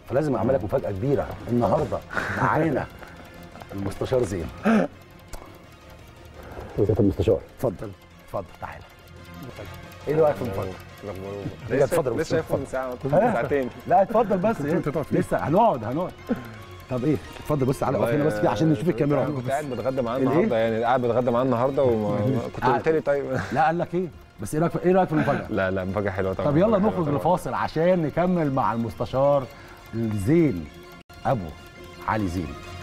فلازم اعمل لك مفاجاه كبيره النهارده معانا المستشار زين وزيت المستشار اتفضل اتفضل تعالى ايه رايك في المفاجاه؟ بجد اتفضل يا لسه مستشار، شايفه من ساعه ها؟ ساعتين لا اتفضل بس كنت إيه؟ أنت تقف فين؟ لسه هنقعد هنقعد طب ايه اتفضل بس تعالى اقف هنا بس كده عشان نشوف الكاميرا كنت قاعد بتغدى معاه الإيه؟ النهارده يعني قاعد بتغدى معاه النهارده وما كنت قاعد. قلت لي طيب لا قال لك ايه بس ايه رايك في ايه رايك في المفاجاه لا لا مفاجاه حلوه طبعا طب يلا مفاجأة نخرج حلوة طبعاً. لفاصل عشان نكمل مع المستشار زين ابو علي زين